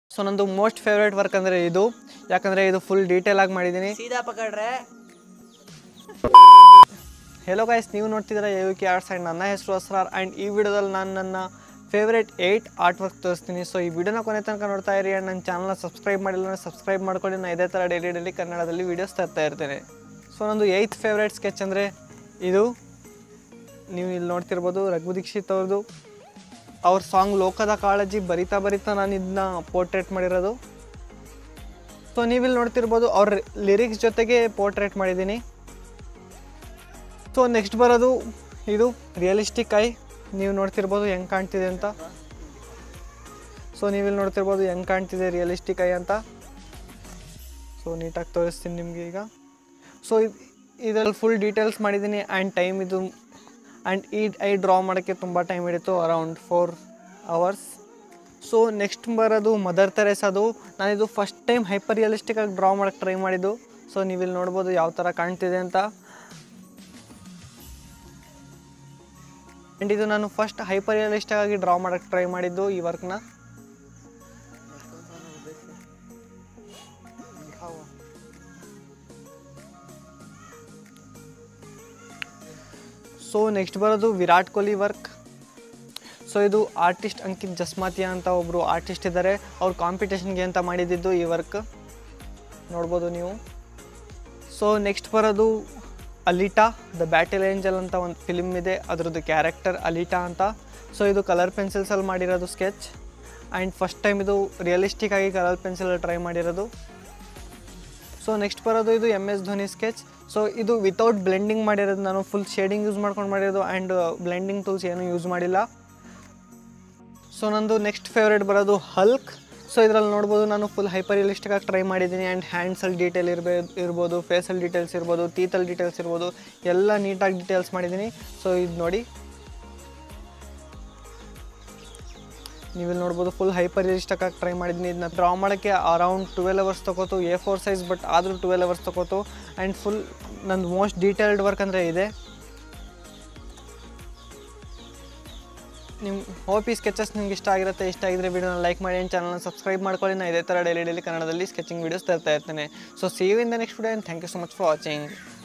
so ನಂದು most favourite work ಅಂದರೆ ಇದು ಯಾಕಂದರೆ ಇದು ಫುಲ್ ಡೀಟೇಲ್ ಆಗಿ ಮಾಡಿದ್ದೀನಿ ಸೀದಾ ಪಕಡ್ರೆ ಹೆಲೋ ಗೈಸ್ ನೀವು ನೋಡ್ತಿದ್ದೀರಾ ಯು ಕೆ ಆರ್ಟ್ಸ್ ಆ್ಯಂಡ್ ನನ್ನ ಹೆಸರು ಅಸ್ರಾರ್ ಆ್ಯಂಡ್ ಈ ವಿಡಿಯೋದಲ್ಲಿ ನಾನು ನನ್ನ ಫೇವ್ರೇಟ್ ಏಯ್ಟ್ ಆರ್ಟ್ ವರ್ಕ್ ತೋರಿಸ್ತೀನಿ ಸೊ ಈ ವಿಡಿಯೋನ ಕೊನೆ ತನಕ ನೋಡ್ತಾ ಇರಿ ಆ್ಯಂಡ್ ನನ್ನ ಚಾನಲ್ನ ಸಬ್ಸ್ಕ್ರೈಬ್ ಮಾಡಿಲ್ಲ ಅಂದರೆ ಸಬ್ಸ್ಕ್ರೈಬ್ ಮಾಡ್ಕೊಳ್ಳಿ ನಾನು ಇದೇ ಥರ ಡೈಲಿ ಡೈಲಿ ಕನ್ನಡದಲ್ಲಿ ವೀಡಿಯೋಸ್ ತರ್ತಾ ಇರ್ತೇನೆ ಸೊ ನಂದು ಏಯ್ತ್ ಫೇವ್ರೇಟ್ ಸ್ಕೆಚ್ ಅಂದರೆ ಇದು ನೀವು ಇಲ್ಲಿ ನೋಡ್ತಿರ್ಬೋದು ರಘು ದೀಕ್ಷಿತ್ ಅವ್ರದ್ದು ಅವ್ರ ಸಾಂಗ್ ಲೋಕದ ಕಾಳಜಿ ಬರಿತಾ ಬರಿತಾ ನಾನು ಇದನ್ನ ಪೋರ್ಟ್ರೇಟ್ ಮಾಡಿರೋದು ಸೊ ನೀವಿಲ್ಲಿ ನೋಡ್ತಿರ್ಬೋದು ಅವ್ರ ಲಿರಿಕ್ಸ್ ಜೊತೆಗೆ ಪೋರ್ಟ್ರೇಟ್ ಮಾಡಿದ್ದೀನಿ ಸೊ ನೆಕ್ಸ್ಟ್ ಬರೋದು ಇದು ರಿಯಲಿಸ್ಟಿಕ್ ಐ ನೀವು ನೋಡ್ತಿರ್ಬೋದು ಹೆಂಗೆ ಕಾಣ್ತಿದೆ ಅಂತ ಸೊ ನೀವಿಲ್ಲಿ ನೋಡ್ತಿರ್ಬೋದು ಹೆಂಗೆ ಕಾಣ್ತಿದೆ ರಿಯಲಿಸ್ಟಿಕ್ ಐ ಅಂತ ಸೊ ನೀಟಾಗಿ ತೋರಿಸ್ತೀನಿ ನಿಮಗೆ ಈಗ ಸೊ ಇದರಲ್ಲಿ ಫುಲ್ ಡೀಟೇಲ್ಸ್ ಮಾಡಿದ್ದೀನಿ ಆ್ಯಂಡ್ ಟೈಮ್ ಇದು ಆ್ಯಂಡ್ ಈ ಐ ಡ್ರಾ ಮಾಡೋಕ್ಕೆ ತುಂಬ ಟೈಮ್ ಹಿಡಿತು around four hours so next ಬರೋದು ಮದರ್ ತೆರೇಸದು ನಾನಿದು ಫಸ್ಟ್ ಟೈಮ್ ಹೈಪರ್ ರಿಯಲಿಸ್ಟಿಕ್ಕಾಗಿ ಡ್ರಾ ಮಾಡೋಕ್ಕೆ ಟ್ರೈ ಮಾಡಿದ್ದು ಸೊ ನೀವಿಲ್ಲಿ ನೋಡ್ಬೋದು ಯಾವ ಥರ ಕಾಣ್ತಿದೆ ಅಂತ ಆ್ಯಂಡ್ ಇದು ನಾನು ಫಸ್ಟ್ ಹೈಪರ್ ರಿಯಲಿಸ್ಟಿಕ್ ಆಗಿ ಡ್ರಾ ಮಾಡೋಕ್ಕೆ ಟ್ರೈ ಮಾಡಿದ್ದು ಈ ವರ್ಕ್ನ ಸೊ ನೆಕ್ಸ್ಟ್ ಬರೋದು ವಿರಾಟ್ ಕೊಹ್ಲಿ ವರ್ಕ್ ಸೊ ಇದು ಆರ್ಟಿಸ್ಟ್ ಅಂಕಿತ್ ಜಸ್ಮಾತಿಯಾ ಅಂತ ಒಬ್ಬರು ಆರ್ಟಿಸ್ಟ್ ಇದ್ದಾರೆ ಅವ್ರು ಕಾಂಪಿಟೇಷನ್ಗೆ ಅಂತ ಮಾಡಿದ್ದು ಈ ವರ್ಕ್ ನೋಡ್ಬೋದು ನೀವು ಸೊ ನೆಕ್ಸ್ಟ್ ಬರೋದು ಅಲಿಟಾ ದ ಬ್ಯಾಟಲ್ ಏಂಜಲ್ ಅಂತ ಒಂದು ಫಿಲಿಮ್ ಇದೆ ಅದರದ್ದು ಕ್ಯಾರೆಕ್ಟರ್ ಅಲಿಟಾ ಅಂತ ಸೊ ಇದು ಕಲರ್ ಪೆನ್ಸಿಲ್ಸಲ್ಲಿ ಮಾಡಿರೋದು ಸ್ಕೆಚ್ ಆ್ಯಂಡ್ ಫಸ್ಟ್ ಟೈಮ್ ಇದು ರಿಯಲಿಸ್ಟಿಕ್ ಆಗಿ ಕಲರ್ ಪೆನ್ಸಿಲಲ್ಲಿ ಟ್ರೈ ಮಾಡಿರೋದು ಸೊ ನೆಕ್ಸ್ಟ್ ಬರೋದು ಇದು M S Dhoni sketch so ಇದು ವಿತೌಟ್ ಬ್ಲೆಂಡಿಂಗ್ ಮಾಡಿರೋದು ನಾನು ಫುಲ್ ಶೇಡಿಂಗ್ ಯೂಸ್ ಮಾಡ್ಕೊಂಡು ಮಾಡಿರೋದು ಆ್ಯಂಡ್ ಬ್ಲೆಂಡಿಂಗ್ ಟೂಲ್ಸ್ ಏನೂ ಯೂಸ್ ಮಾಡಿಲ್ಲ ಸೊ ನಂದು ನೆಕ್ಸ್ಟ್ ಫೇವ್ರೇಟ್ ಬರೋದು ಹಲ್ಕ್ ಸೊ ಇದರಲ್ಲಿ ನೋಡ್ಬೋದು ನಾನು ಫುಲ್ ಹೈಪರ್ ರಿಯಲಿಸ್ಟಿಕ್ ಆಗಿ ಟ್ರೈ ಮಾಡಿದ್ದೀನಿ ಆ್ಯಂಡ್ ಹ್ಯಾಂಡ್ಸಲ್ಲಿ ಡೀಟೇಲ್ ಇರ್ಬೋದು ಇರ್ಬೋದು ಫೇಸಲ್ಲಿ ಡೀಟೇಲ್ಸ್ ಇರ್ಬೋದು ಟೀತಲ್ಲಿ ಡೀಟೇಲ್ಸ್ ಇರ್ಬೋದು ಎಲ್ಲ ನೀಟಾಗಿ ಡೀಟೇಲ್ಸ್ ಮಾಡಿದ್ದೀನಿ ಸೊ ಇದು ನೋಡಿ ನೀವಿಲ್ಲಿ ನೋಡ್ಬೋದು ಫುಲ್ ಹೈಪರ್ ರಿಯಲಿಸ್ಟಿಕ್ ಆಗಿ ಟ್ರೈ ಮಾಡಿದ್ದೀನಿ ಇದನ್ನ ಡ್ರಾ ಮಾಡೋಕ್ಕೆ ಅರೌಂಡ್ ಟ್ವೆಲ್ ಅವರ್ಸ್ ತೊಗೋತು ಎ ಫೋರ್ ಸೈಜ್ ಬಟ್ ಆದರೂ ಟ್ವೆಲ್ ಅವರ್ಸ್ ತೊಗೋತು ಆ್ಯಂಡ್ ಫುಲ್ ನಂದು ಮೋಸ್ಟ್ ಡೀಟೇಲ್ಡ್ ವರ್ಕ್ ಅಂದರೆ ಇದೆ ನಿಮ್ಮ ಹೋಪ್ ಈ ಸ್ಕೆಚಸ್ ನಿಮ್ಗೆ ಇಷ್ಟ ಆಗಿರುತ್ತೆ ಇಷ್ಟ ಆಗಿದ್ರೆ ವಿಡಿಯೋನ ಲೈಕ್ ಮಾಡಿ ಆ್ಯಂಡ್ ಚಾನಲ್ನ ಸಬ್ಸ್ಕ್ರೈಬ್ ಮಾಡ್ಕೊಳ್ಳಿ ನಾನು ಇದೇ ಥರ ಡೈಲಿ ಡೈಲಿ ಕನ್ನಡದಲ್ಲಿ ಸ್ಕೆಚಿಂಗ್ ವೀಡಿಯೋಸ್ ತರ್ತಾ ಇರ್ತೇನೆ so see you in the next video and thank you so much for watching